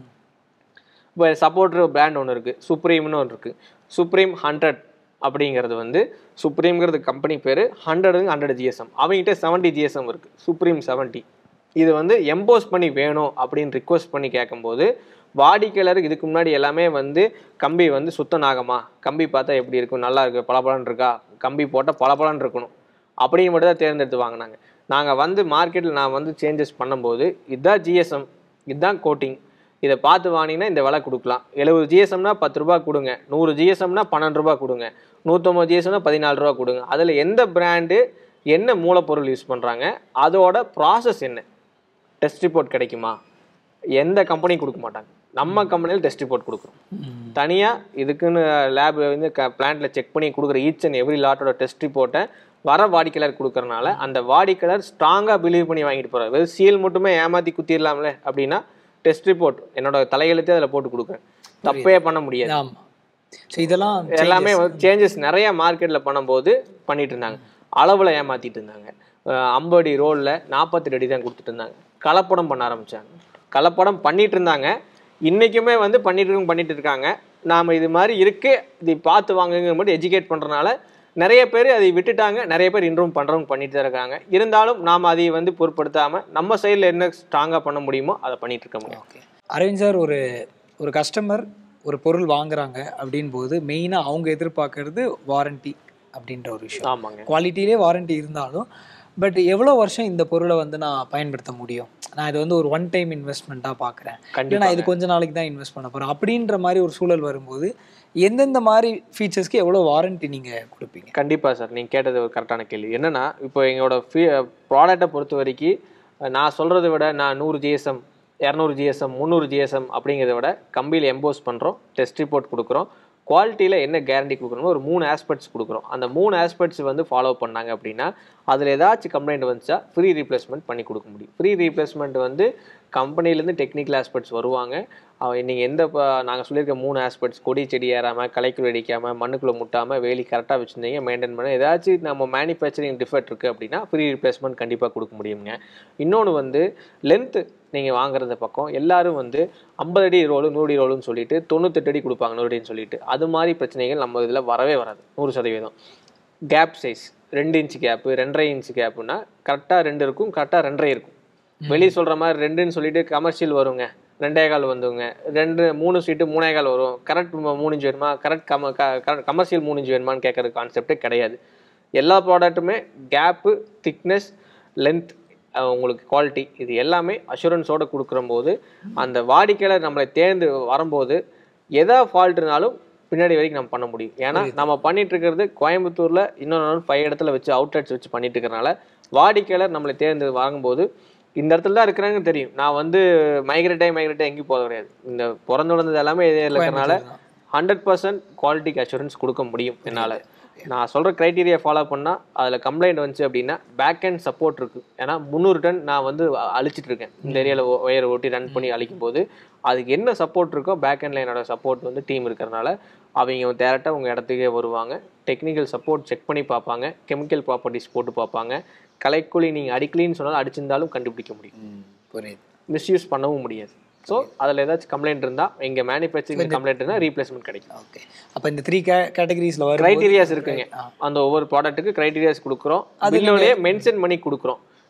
இப்போ சப்போர்ட்டர் பிராண்ட் ஒன்று இருக்குது சுப்ரீம்னு ஒன்று இருக்குது சுப்ரீம் ஹண்ட்ரட் அப்படிங்கிறது வந்து சுப்ரீம்ங்கிறது கம்பெனி பேர் ஹண்ட்ரடுங்க ஹண்ட்ரட் ஜிஎஸ்எம் அவங்ககிட்ட செவன்ட்டி ஜிஎஸ்எம் இருக்குது சுப்ரீம் செவன்ட்டி இது வந்து எம்போஸ் பண்ணி வேணும் அப்படின்னு ரிக்வஸ்ட் பண்ணி கேட்கும்போது வாடிக்கையாளருக்கு இதுக்கு முன்னாடி எல்லாமே வந்து கம்பி வந்து சுத்த நாகமா கம்பி பார்த்தா எப்படி இருக்கும் நல்லா இருக்கு பளபளன்னு இருக்கா கம்பி போட்டால் பளபளன்னு இருக்கணும் அப்படிங்க மட்டும் தான் தேர்ந்தெடுத்து வாங்கினாங்க நாங்கள் வந்து மார்க்கெட்டில் நான் வந்து சேஞ்சஸ் பண்ணும்போது இதுதான் ஜிஎஸ்எம் இதுதான் கோட்டிங் இதை பார்த்து வாங்கினீங்கன்னா இந்த விலை கொடுக்கலாம் எழுபது ஜிஎஸ்எம்னா பத்து ரூபா கொடுங்க நூறு ஜிஎஸ்எம்னா பன்னெண்டு ரூபா கொடுங்க நூற்றம்பது ஜிஎஸ்எம்னா பதினாலு ரூபா கொடுங்க அதில் எந்த பிராண்டு என்ன மூலப்பொருள் யூஸ் பண்ணுறாங்க அதோட ப்ராசஸ் என்ன டெஸ்ட் ரிப்போர்ட் கிடைக்குமா எந்த கம்பெனியும் கொடுக்க மாட்டாங்க நம்ம கம்பெனியில் டெஸ்ட் ரிப்போர்ட் கொடுக்குறோம் ம். தனியாக இதுக்குன்னு லேப் வந்து க பிளான்ட்டில் செக் பண்ணி கொடுக்குற ஈச் அண்ட் எவ்ரி லாட்டோட டெஸ்ட் ரிப்போர்ட்டை வர வாடிக்கையாளர் கொடுக்கறனால அந்த வாடிக்கையாளர் ஸ்ட்ராங்காக பிலீவ் பண்ணி வாங்கிட்டு போகிறார் வெறும் சீல் மட்டுமே ஏமாற்றி குத்திடலாம்ல அப்படின்னா டெஸ்ட் ரிப்போர்ட் என்னோட தலையெழுத்தே அதில் போட்டு கொடுக்குறேன் தப்பே பண்ண முடியாது ஆமா ஸோ இதெல்லாம் எல்லாமே சேஞ்சஸ் நிறைய மார்க்கெட்டில் பண்ணும்போது பண்ணிட்டு இருந்தாங்க அளவில் ஏமாத்திட்டு இருந்தாங்க அஹ் ஐம்பது அடி ரோலில் நாற்பத்தெட்டு அடி தான் கொடுத்துட்டு இருந்தாங்க கலப்படம் பண்ண ஆரம்பிச்சாங்க கலப்படம் பண்ணிட்டு இருந்தாங்க இன்னைக்குமே வந்து பண்ணிட்டு இருக்க- பண்ணிட்டு இருக்காங்க நாம இது மாதிரி இருக்கு இதை பார்த்து வாங்குங்க மட்டும் எஜுகேட் பண்றதுனால நிறைய பேர் அதை விட்டுட்டாங்க நிறைய பேர் இன்றும் பண்றவங்க பண்ணிட்டு தான் இருக்காங்க இருந்தாலும் நாம் அதை வந்து பொருட்படுத்தாம நம்ம சைடில் என்ன ஸ்ட்ராங்காக பண்ண முடியுமோ அதை பண்ணிட்டு இருக்க முடியும் ஓகே அரவிந்த் சார் ஒரு ஒரு கஸ்டமர் ஒரு பொருள் வாங்குறாங்க அப்படின் போது மெயினாக அவங்க எதிர்பார்க்கறது வாரண்டி அப்படின்ற ஒரு விஷயம் ஆமாங்க குவாலிட்டியிலே வாரண்டி இருந்தாலும் பட் எவ்வளோ வருஷம் இந்த பொருளை வந்து நான் பயன்படுத்த முடியும் நான் இது வந்து ஒரு ஒன் டைம் இன்வெஸ்ட்மெண்ட்டாக பார்க்குறேன் இல்லை கண்டிப்பா நான் இது கொஞ்ச நாளைக்கு தான் இன்வெஸ்ட் பண்ண போகிறேன் அப்படின்ற மாதிரி ஒரு சூழல் வரும்போது எந்தெந்த மாதிரி ஃபீச்சர்ஸ்க்கு எவ்வளோ வாரண்டி நீங்கள் கொடுப்பீங்க கண்டிப்பா சார் நீங்க கேட்டது ஒரு கரெக்டான கேள்வி என்னன்னா இப்போ எங்களோட ஃபீ ப்ராடக்ட்டை பொறுத்த வரைக்கும் நான் சொல்றதை விட நான் நூறு ஜிஎஸ்எம் இரநூறு ஜிஎஸ்எம் முந்நூறு ஜிஎஸ்எம் அப்படிங்கிறத விட கம்பியில் எம்போஸ் பண்ணுறோம் டெஸ்ட் ரிப்போர்ட் கொடுக்குறோம் குவாலிட்டியில் என்ன கேரண்டி கொடுக்குறோமோ ஒரு மூணு ஆஸ்பெக்ட்ஸ் கொடுக்குறோம் அந்த மூணு ஆஸ்பெக்ட்ஸ் வந்து ஃபாலோ பண்ணாங்க அப்படின்னா அதில் ஏதாச்சும் கம்ப்ளைண்ட் வந்துச்சா ஃப்ரீ ரீப்ளேஸ்மெண்ட் பண்ணி கொடுக்க முடியும் ஃப்ரீ ரீப்ளேஸ்மெண்ட் வந்து கம்பெனிலேருந்து டெக்னிக்கல் ஆஸ்பெக்ட்ஸ் வருவாங்க நீங்கள் எந்த நாங்கள் சொல்லியிருக்க மூணு ஆஸ்பெக்ட்ஸ் கொடி செடி ஏறாமல் களைக்குள் அடிக்காமல் மண்ணுக்குள்ளே முட்டாமல் வேலி கரெக்டாக வச்சுருந்தீங்க மெயின்டைன் பண்ண ஏதாச்சும் நம்ம மேனுஃபேக்சரிங் டிஃபெக்ட் இருக்குது அப்படின்னா ஃப்ரீ ரீப்ளேஸ்மெண்ட் கண்டிப்பாக கொடுக்க முடியுங்க இன்னொன்று வந்து லென்த்து நீங்கள் வாங்குறத பக்கம் எல்லாரும் வந்து ஐம்பது அடி ரோலு நூறு அடி ரோலுன்னு சொல்லிட்டு தொண்ணூத்தெட்டு அடி கொடுப்பாங்க நூறு அடின்னு சொல்லிட்டு அது மாதிரி பிரச்சனைகள் நம்ம இதில் வரவே வராது நூறு சதவீதம் கேப் சைஸ் ரெண்டு இன்ச் கேப்பு ரெண்டரை இன்ச் கேப்புனா கரெக்டாக ரெண்டு இருக்கும் கரெக்டாக ரெண்டரை இருக்கும் வெளியே சொல்கிற மாதிரி ரெண்டுன்னு சொல்லிட்டு கமர்ஷியல் வருங்க ரெண்டே கால் வந்துங்க ரெண்டு மூணு சீட்டு மூணே கால் வரும் கரெக்ட் மூணு இன்ச் வேணுமா கரெக்ட் கம கரெக்ட் கமர்ஷியல் மூணு இன்ச் வேணுமான்னு கேட்குற கான்செப்டே கிடையாது எல்லா ப்ராடக்ட்டுமே கேப்பு திக்னஸ் லென்த் உங்களுக்கு குவாலிட்டி இது எல்லாமே அஷூரன்ஸோட கொடுக்குற போது அந்த வாடிக்கையாளர் நம்மளை தேர்ந்து வரும்போது எதா ஃபால்ட்னாலும் பின்னாடி வரைக்கும் நம்ம பண்ண முடியும் ஏன்னா நம்ம பண்ணிட்டு இருக்கிறது கோயம்புத்தூர்ல இன்னொன்று ஃபைவ் இடத்துல வச்சு அவுட்லெட்ஸ் வச்சு பண்ணிட்டு இருக்கிறனால வாடிக்கையாளர் நம்மளை தேர்ந்து வாங்கும்போது இந்த இடத்துல தான் இருக்கிறாங்கன்னு தெரியும் நான் வந்து மைக்ரேட்டே மைக்ரேட்டே எங்கேயும் போக கிடையாது இந்த பிறந்து வளர்ந்தது எல்லாமே இதே இருக்கிறனால ஹண்ட்ரட் பர்சன்ட் குவாலிட்டிக்கு அஷூரன்ஸ் கொடுக்க முடியும் என்னால் நான் சொல்கிற க்ரைட்டீரியா ஃபாலோ பண்ணால் அதில் கம்ப்ளைண்ட் வந்துச்சு அப்படின்னா பேக் அண்ட் சப்போர்ட் இருக்குது ஏன்னா முந்நூறு டன் நான் வந்து அ- அழிச்சிட்டு இருக்கேன் இந்த ஏரியாவில் ஒயர் ஓட்டி ரன் பண்ணி அழிக்கும் போது அதுக்கு என்ன சப்போர்ட் இருக்கோ பேக் அண்டில் என்னோட சப்போர்ட் வந்து டீம் இருக்கிறனால அவங்க டேரெக்டாக உங்கள் இடத்துக்கே வருவாங்க டெக்னிக்கல் சப்போர்ட் செக் பண்ணி பார்ப்பாங்க கெமிக்கல் ப்ராப்பர்ட்டிஸ் போட்டு பார்ப்பாங்க கலைக்குழி நீங்கள் அடிக்கலின்னு சொன்னாலும் அடிச்சிருந்தாலும் கண்டுபிடிக்க முடியும் புரியுது மிஸ்யூஸ் பண்ணவும் முடியாது ஸோ அதில் ஏதாச்சும் கம்ப்ளைண்ட் இருந்தால் எங்கள் மேனுஃபேக்சரிங் கம்ப்ளைண்ட் இருந்தால் ரீப்ளேஸ்மெண்ட் கிடைக்கும் ஓகே அப்போ இந்த த்ரீ கே கேட்டகரிஸில் வரும் கிரைட்டீரியாஸ் இருக்குங்க அந்த ஒவ்வொரு ப்ராடக்ட்டுக்கு கிரைட்டீரியாஸ் கொடுக்குறோம் பில்லோலயே மென்ஷன் பண்ணி கொடுக்குறோம்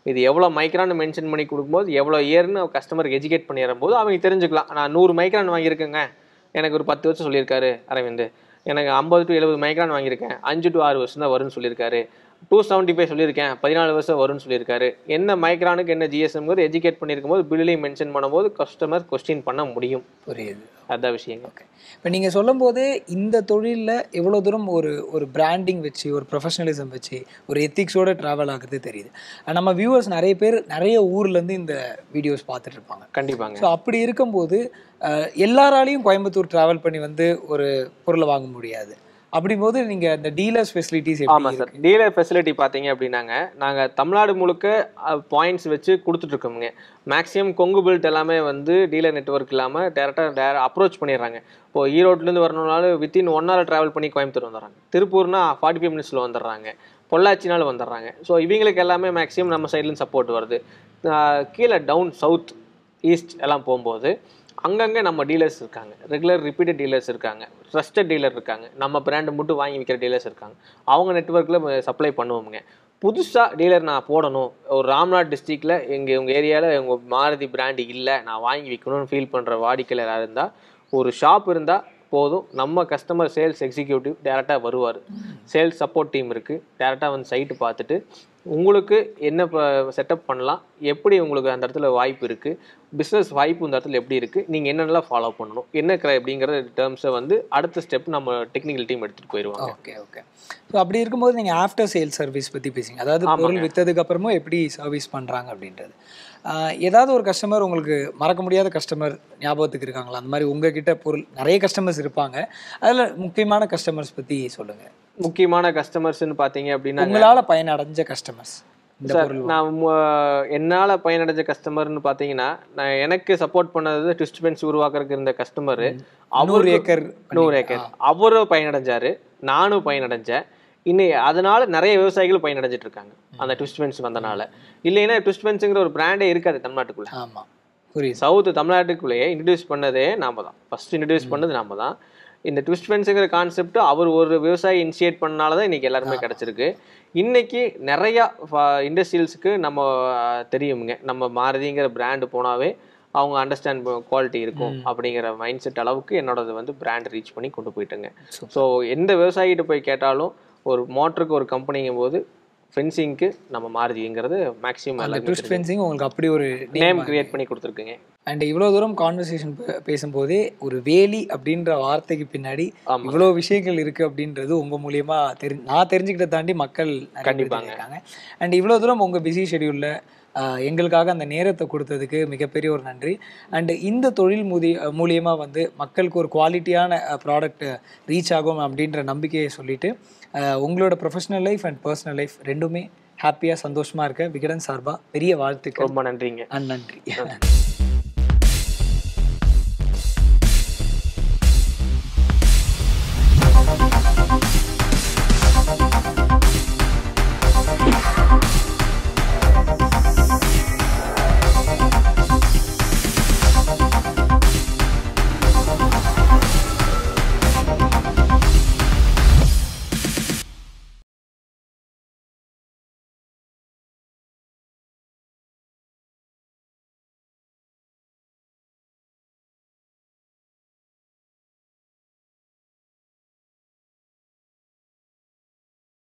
இது எவ்வளோ மைக்ரான் மென்ஷன் பண்ணி கொடுக்கும்போது எவ்வளோ இயர்னு கஸ்டமருக்கு எஜுகேட் பண்ணிடும் போது அவங்க தெரிஞ்சுக்கலாம் நான் நூறு மைக்ரான் வாங்கியிருக்கேங்க எனக்கு ஒரு பத்து வருஷம் சொல்லியிருக்காரு அரவிந்த் எனக்கு ஐம்பது டு எழுபது மைக்ரான் வாங்கியிருக்கேன் அஞ்சு டு ஆறு வருஷம் தான் வரும்னு சொல்லியிருக்காரு டூ செவன்ட்டி ஃபைவ் சொல்லியிருக்கேன் பதினாலு வருஷம் வரும்னு சொல்லியிருக்காரு என்ன மைக்ரானுக்கு என்ன ஜிஎஸ்எம்ங்கிறது எஜுகேட் பண்ணியிருக்கும் போது பில்லையும் மென்ஷன் பண்ணும்போது கஸ்டமர் கொஸ்டின் பண்ண முடியும் புரியுது அதான் விஷயங்க ஓகே இப்போ நீங்கள் சொல்லும்போது இந்த தொழிலில் எவ்வளோ தூரம் ஒரு ஒரு பிராண்டிங் வச்சு ஒரு ப்ரொஃபஷனலிசம் வச்சு ஒரு எத்திக்ஸோட ட்ராவல் ஆகுறது தெரியுது அஹ் நம்ம வியூவர்ஸ் நிறைய பேர் நிறைய ஊர்லேருந்து இந்த வீடியோஸ் பார்த்துட்டு இருப்பாங்க கண்டிப்பாங்க ஸோ அப்படி இருக்கும்போது அஹ், எல்லாராலையும் கோயம்புத்தூர் ட்ராவல் பண்ணி வந்து ஒரு பொருளை வாங்க முடியாது அப்படிங்கும்போது நீங்கள் இந்த டீலர்ஸ் ஃபெசிலிட்டிஸ் ஆமா சார் டீலர் ஃபெசிலிட்டி பார்த்தீங்க அப்படின்னாங்க நாங்கள் தமிழ்நாடு முழுக்க பாயிண்ட்ஸ் வச்சு கொடுத்துட்ருக்கோமுங்க மேக்ஸிமம் கொங்கு பில்ட் எல்லாமே வந்து டீலர் நெட்வொர்க் இல்லாமல் டேரெக்டாக டேர அப்ரோச் பண்ணிடுறாங்க இப்போ ஈரோட்லேருந்து வரணும்னாலும் வித்தின் ஒன் ஹவர் ட்ராவல் பண்ணி கோயம்புத்தூர் வந்துடுறாங்க திருப்பூர்னா ஃபார்ட்டி ஃபைவ் மினிட்ஸில் வந்துடுறாங்க பொள்ளாச்சினாலும் வந்துடுறாங்க ஸோ இவங்களுக்கு எல்லாமே மேக்ஸிமம் நம்ம சைட்லேருந்து சப்போர்ட் வருது ஆஹ் கீழே டவுன் சவுத் ஈஸ்ட் எல்லாம் போகும்போது அங்கங்கே நம்ம டீலர்ஸ் இருக்காங்க ரெகுலர் ரிப்பீட்டட் டீலர்ஸ் இருக்காங்க ட்ரஸ்டட் டீலர் இருக்காங்க நம்ம பிராண்டு மட்டும் வாங்கி விற்கிற டீலர்ஸ் இருக்காங்க அவங்க நெட்ஒர்க்கில் சப்ளை பண்ணுவோமுங்க புதுசாக டீலர் நான் போடணும் ஒரு ராம்நாத் டிஸ்ட்ரிக்டில் எங்கள் உங்கள் ஏரியாவில் உங்கள் மாருதி பிராண்டு இல்லை நான் வாங்கி விற்கணும்னு ஃபீல் பண்ணுற வாடிக்கையாளர் யாராக இருந்தால் ஒரு ஷாப் இருந்தால் போதும் நம்ம கஸ்டமர் சேல்ஸ் எக்ஸிக்யூட்டிவ் டேரெக்டாக வருவார் சேல்ஸ் சப்போர்ட் டீம் இருக்குது டேரெக்டாக வந்து சைட்டு பார்த்துட்டு உங்களுக்கு என்ன செட்டப் பண்ணலாம் எப்படி உங்களுக்கு அந்த இடத்துல வாய்ப்பு இருக்குது பிஸ்னஸ் வாய்ப்பு இந்த இடத்துல எப்படி இருக்குது நீங்கள் என்னென்னலாம் ஃபாலோ பண்ணணும் என்ன கிர அப்படிங்கிற டேர்ம்ஸை வந்து அடுத்த ஸ்டெப் நம்ம டெக்னிக்கல் டீம் எடுத்துகிட்டு போயிடுவாங்க ஓகே ஓகே ஸோ அப்படி இருக்கும்போது நீங்கள் ஆஃப்டர் சேல் சர்வீஸ் பற்றி பேசுங்க அதாவது பொருள் விற்றதுக்கு அப்புறமும் எப்படி சர்வீஸ் பண்ணுறாங்க அப்படின்றது ஆஹ் ஏதாவது ஒரு கஸ்டமர் உங்களுக்கு மறக்க முடியாத கஸ்டமர் ஞாபகத்துக்கு இருக்காங்களா அந்த மாதிரி உங்ககிட்ட பொருள் நிறைய கஸ்டமர்ஸ் இருப்பாங்க அதில் முக்கியமான கஸ்டமர்ஸ் பற்றி சொல்லுங்கள் முக்கியமான கஸ்டமர்ஸ்னு பார்த்தீங்க அப்படின்னா உங்களால் பயனடைஞ்ச கஸ்டமர்ஸ் இந்த சார் பொருள் நான் மு- என்னால் பயனடைஞ்ச கஸ்டமர்னு பார்த்தீங்கன்னா நான் எனக்கு சப்போர்ட் பண்ணது ட்விஸ்ட் பென்ஸ் உருவாக்குறதுக்கு இருந்த கஸ்டமர் நூறு ஏக்கர் நூறு ஏக்கர் அவரும் பயனடைஞ்சாரு நானும் பயனடைஞ்சேன் இன்னும் அதனால நிறைய விவசாயிகள் பயனடைஞ்சிட்டு இருக்காங்க அந்த ட்விஸ்ட் பென்ஸ் வந்தனால இல்லைன்னா ட்விஸ்ட் பென்ஸுங்கிற ஒரு பிராண்டே இருக்காது தமிழ்நாட்டுக்குள்ள ஆமாம் புரியுது சவுத் தமிழ்நாட்டுக்குள்ளேயே இன்ட்ரடியூஸ் பண்ணதே நாம தான் ஃபர்ஸ்ட் இன்ட்ரடியூஸ் பண்ணது நாம தான் இந்த ட்விஸ்ட் ஃபென்ஸுங்கிற கான்செப்ட் அவர் ஒரு விவசாயி இனிஷியேட் பண்ணனால தான் இன்னைக்கு எல்லாருமே கிடைச்சிருக்கு இன்னைக்கு நிறைய இண்டஸ்ட்ரியல்ஸுக்கு நம்ம அஹ், தெரியுமுங்க நம்ம மாருதிங்கிற பிராண்டு போனாவே அவங்க அண்டர்ஸ்டாண்ட் குவாலிட்டி இருக்கும் அப்படிங்கிற மைண்ட் செட் அளவுக்கு என்னோடது வந்து பிராண்ட் ரீச் பண்ணி கொண்டு போயிட்டுங்க ஸோ எந்த விவசாயிகிட்ட போய் கேட்டாலும் ஒரு மோட்டருக்கு ஒரு கம்பெனிங்கும் போது ஃபென்சிங்க்கு நம்ம மாருதிங்கிறது மேக்ஸிமம் அந்த எல்லாமே ட்விஸ்ட் ஃபென்சிங் உங்களுக்கு அப்படி ஒரு நேம் கிரியேட் பண்ணி கொடுத்துருக்குங்க அண்ட் இவ்வளோ தூரம் கான்வர்சேஷன் பேசும்போதே ஒரு வேலி அப்படின்ற வார்த்தைக்கு பின்னாடி ஆமா. இவ்வளோ விஷயங்கள் இருக்கு அப்படின்றது உங்க மூலியமா தெரி நான் தெரிஞ்சுக்கிட்ட தாண்டி மக்கள் நிறைய பேர் கண்டிப்பாங்க. தெரிஞ்சுக்கிட்டாங்க அண்ட் இவ்வளோ தூரம் உங்க பிஸி ஷெடியூல்ல எங்களுக்காக அந்த நேரத்தை கொடுத்ததுக்கு மிகப்பெரிய ஒரு நன்றி அண்ட் இந்த தொழில் மூதி மூலியமாக வந்து மக்களுக்கு ஒரு குவாலிட்டியான ப்ராடக்ட் ரீச் ஆகும் அப்படின்ற நம்பிக்கையை சொல்லிட்டு அஹ், உங்களோட professional life and personal life ரெண்டுமே ஹாப்பியாக சந்தோஷமாக இருக்க விகடன் சார்பாக பெரிய வாழ்த்துக்கள் ரொம்ப நன்றிங்க அண்ட் நன்றி